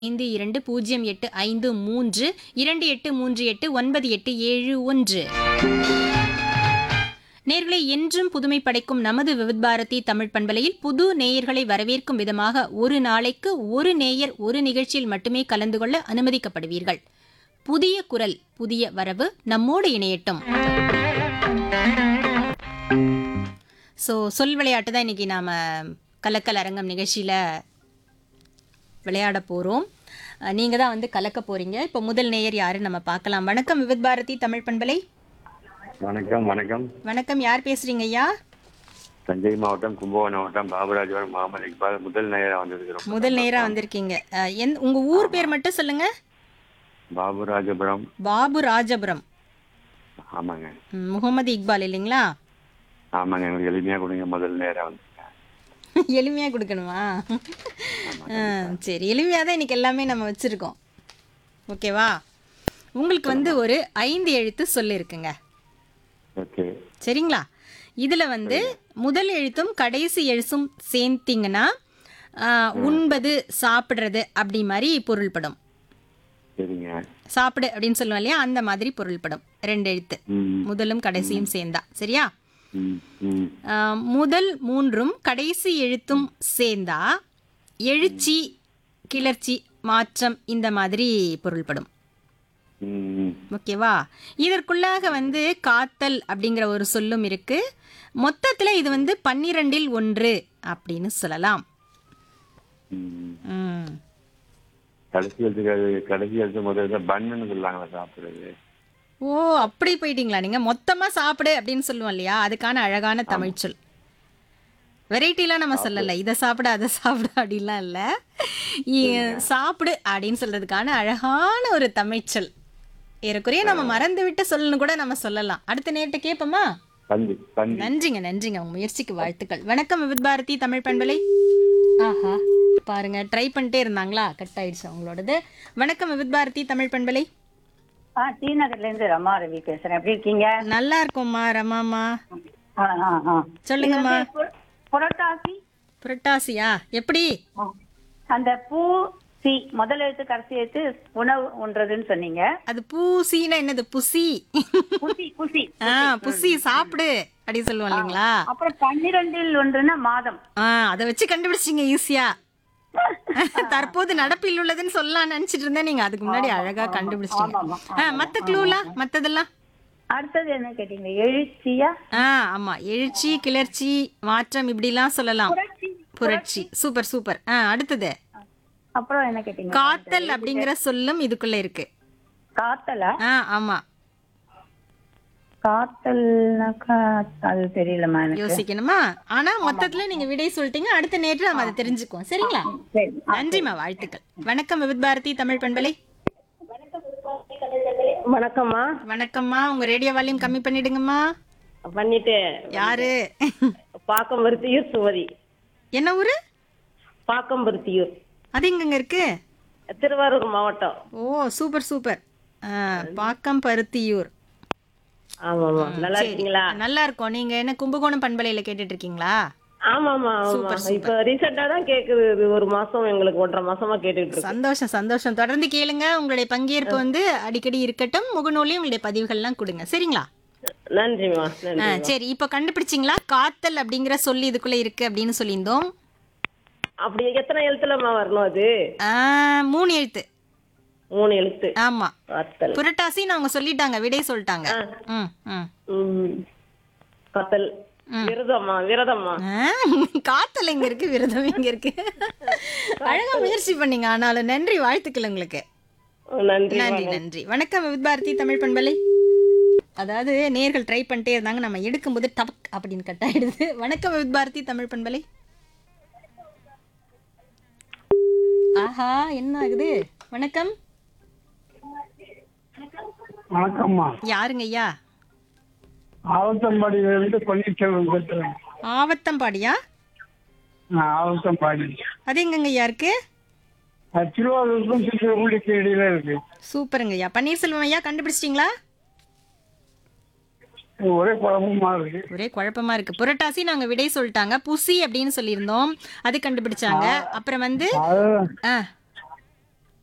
ஐந்து இரண்டு பூஜ்ஜியம் எட்டு ஐந்து மூன்று இரண்டு எட்டு மூன்று எட்டு ஒன்பது எட்டு ஏழு ஒன்று நேர்களை என்றும் புதுமை படைக்கும் நமது விவித் பாரதி தமிழ் பண்பலையில் புது நேயர்களை வரவேற்கும் விதமாக ஒரு நாளைக்கு ஒரு நேயர் ஒரு நிகழ்ச்சியில் மட்டுமே கலந்து கொள்ள அனுமதிக்கப்படுவீர்கள் புதிய குரல் புதிய வரவு நம்மோடு இணையட்டும் ஸோ சொல் விளையாட்டு தான் இன்னைக்கு நாம கலக்கல் அரங்கம் நிகழ்ச்சியில் விளையாட போகிறோம் நீங்கள் தான் வந்து கலக்க போகிறீங்க இப்போ முதல் நேயர் யாருன்னு நம்ம பார்க்கலாம் வணக்கம் விவித் பாரதி தமிழ் பண்பலை வணக்கம் வணக்கம் வணக்கம் யார் பேசுறீங்க ஐயா தஞ்சை மாவட்டம் கும்பகோணம் மாவட்டம் பாபராஜபுரம் முகமது இக்பால் முதல் நேரம் வந்திருக்கிறோம் முதல் நேரா வந்திருக்கீங்க அஹ், எந்த உங்க ஊர் பேர் மட்டும் சொல்லுங்க பாபுராஜபுரம் பாபு ராஜபுரம் ஆமாங்க ம், முகமது இக்பால் இல்லைங்களா ஆமாங்க எங்களுக்கு எளிமையா கொடுங்க முதல் நேரம் வந்து எளிமையா கொடுக்கணுமா ஆ, சரி எளிமையா தான் இன்னைக்கு எல்லாமே நம்ம வச்சிருக்கோம் ஓகேவா உங்களுக்கு வந்து ஒரு ஐந்து எழுத்து சொல்லு இருக்குங்க ஓகே சரிங்களா இதில் வந்து முதல் எழுத்தும் கடைசி எழுத்தும் சேர்த்திங்கன்னா ஆ, உண்பது சாப்பிட்றது அப்படி மாதிரி பொருள்படும் சரிங்க சாப்பிடு அப்படின்னு சொல்லுவோம் இல்லையா அந்த மாதிரி பொருள்படும் ரெண்டு எழுத்து ம் முதலும் கடைசியும் சேர்ந்தா சரியா ம் ம் ஆ, முதல் மூன்றும் கடைசி எழுத்தும் சேர்ந்தா எழுச்சி கிளர்ச்சி மாற்றம் இந்த மாதிரி பொருள்படும் ம் ம். ஓகேவா இதற்குள்ளாக வந்து காத்தல் அப்படிங்கிற ஒரு சொல்லும் இருக்கு மொத்தத்தில் இது வந்து பன்னிரெண்டில் ஒன்று அப்படின்னு சொல்லலாம் ம் ம். கடைசி எழுத்துக்கு கடைசி எழுத்து முதல்ல பண்ணுன்னு சொல்லுவாங்களா சாப்பிடுறது ஓ அப்படி போயிட்டீங்களா நீங்க மொத்தமா சாப்பிடு அப்படின்னு சொல்லுவோம் இல்லையா அதுக்கான அழகான தமிழ் சொல் வெரைட்டிலாம் நம்ம சொல்லலை இதை சாப்பிடு அதை சாப்பிடு அப்படின்லாம் இல்லை இ- சாப்பிடு அப்படின்னு சொல்றதுக்கான அழகான ஒரு தமிழ்ச்சொல் ஏறக்குறைய நம்ம மறந்து விட்டு சொல்லணும் கூட நம்ம சொல்லலாம் அடுத்த நேரத்தை கேட்போமா பந்து பந்து நன்றிங்க நன்றிங்க உங்க முயற்சிக்கு வாழ்த்துக்கள் வணக்கம் விவித் பாரதி தமிழ் பண்பலை ஆஹா பாருங்க ட்ரை பண்ணிட்டே இருந்தாங்களா கட் ஆயிடுச்சு அவங்களோடது வணக்கம் விவித் பாரதி தமிழ் பண்பலை ஆ டி நகர்ல இருந்து ரமா ரவி பேசுறேன் எப்படி இருக்கீங்க நல்லா இருக்கோம்மா ரமாமா ஆ, ஆ, ஆ. சொல்லுங்கம்மா இது வந்து பு- புரட்டாசி புரட்டாசியா எப்படி ஆ. அந்த பூ சி முதல் எழுத்து கடைசி எழுத்து உணவு உண்றதுன்னு சொன்னீங்க அது பூசினா என்னது புசி குசி குசி ஆ புசி சாப்பிடு அப்படி சொல்லுவோம் இல்லைங்களா அப்புறம் பன்னிரெண்டில் ஒன்றுன்னா மாதம் ஆ அதை வச்சு கண்டுபிடிச்சிங்க ஈஸியா தற்போது நடப்பில் உள்ளதுன்னு சொல்லலாம் நினைச்சிட்டு இருந்தேன் நீங்க அதுக்கு முன்னாடி அழகா கண்டுபிடிச்சிட்டீங்க ஆமா, ஆ, மத்த க்ளூலாம் மத்ததெல்லாம் அடுத்தது என்ன கேட்டீங்க எழுச்சியா ஆ ஆமா எழுச்சி கிளர்ச்சி மாற்றம் இப்படிலாம் சொல்லலாம் புரட்சி புரட்சி சூப்பர் சூப்பர் ஆ அடுத்தது அப்புறம் என்ன கேட்டீங்க காத்தல் அப்படிங்கிற சொல்லும் இதுக்குள்ள இருக்கு காத்தலா ஆ ஆமா காத்தல்னாக்கா அது தெரியலமா எனக்கு யோசிக்கணுமா ஆனா மொத்தத்துல நீங்க விடை சொல்லிட்டீங்க அடுத்த நேரத்துல நம்ம அதை தெரிஞ்சுக்குவோம் சரிங்களா சரி நன்றிம்மா வாழ்த்துக்கள் வணக்கம் விவித் பாரதி தமிழ் பண்பலை வணக்கம்மா வணக்கம்மா உங்க ரேடியோ வால்யூம் கம்மி பண்ணிடுங்கம்மா பண்ணிட்டு யாரு பாக்கம்பருத்தியூர் சுவதி என்ன ஊரு பாக்கம்பருத்தியூர் அது எங்கங்க இருக்கு திருவாரூர் மாவட்டம் ஓ சூப்பர் சூப்பர் ஆ, பாக்கம் பருத்தியூர் ஆமாமா நல்லா இருக்கீங்களா நல்லா இருக்கும் நீங்க என்ன கும்பகோணம் பண்பலையில கேட்டுட்டு இருக்கீங்களா ஆமாமா ஆமா இப்ப ரீசெண்டா தான் கேக்குது இது ஒரு மாசம் எங்களுக்கு ஒன்றரை மாசமா கேட்டுட்டு இருக்கு சந்தோஷம் சந்தோஷம் தொடர்ந்து கேளுங்க உங்களுடைய பங்கேற்பு வந்து அடிக்கடி இருக்கட்டும் முகநூலையும் உங்களுடைய பதிவுகள்லாம் கொடுங்க சரிங்களா நன்றிம்மா ஆ, நன்றி சரி இப்போ கண்டுபிடிச்சிங்களா காத்தல் அப்படிங்கிற சொல்லி இதுக்குள்ள இருக்கு அப்படின்னு சொல்லியிருந்தோம் அப்படி எத்தனை எழுத்துலமா வரணும் அது ஆ, மூணு எழுத்து மூணு எழுத்து ஆமா காத்தல் புரட்டாசின்னு அவங்க சொல்லிட்டாங்க விடை சொல்லிட்டாங்க ம் ம் உம் கத்தல் விரதம்மா விரதம்மா ஆ, காத்தல் எங்க இருக்கு விரதம் எங்க இருக்கு அழகா முயற்சி பண்ணீங்க ஆனாலும் நன்றி வாழ்த்துக்கள் உங்களுக்கு நன்றி நன்றி நன்றி வணக்கம் வித் பாரதி தமிழ் பண்பலை அதாவது நேர்கள் ட்ரை பண்ணிட்டே இருந்தாங்க நம்ம எடுக்கும்போது டபக் அப்படின்னு கட் ஆயிடுது வணக்கம் வித் பாரதி தமிழ் பண்பலை ஆஹா என்ன ஆகுது வணக்கம் வணக்கம்மா யாருங்க ஐயா ஆவத்தம்பாடியிலிருந்து பன்னீர்செல்வம் பேசுறேன் ஆவத்தம்பாடியா நான் ஆவத்தம்பாடி அது எங்கங்க ஐயா இருக்கு அது திருவாரூருக்கும் சிறுவர்களுக்கு இடையில இருக்கு சூப்பருங்க ஐயா பன்னீர்செல்வம் ஐயா கண்டுபிடிச்சிட்டிங்களா இது ஒரே குழப்பமா இருக்கு ஒரே குழப்பமா இருக்கு புரட்டாசி நாங்க விடை சொல்லிட்டாங்க புசி அப்படின்னு சொல்லியிருந்தோம் அது கண்டுபிடிச்சாங்க அப்புறம் வந்து அது ஆ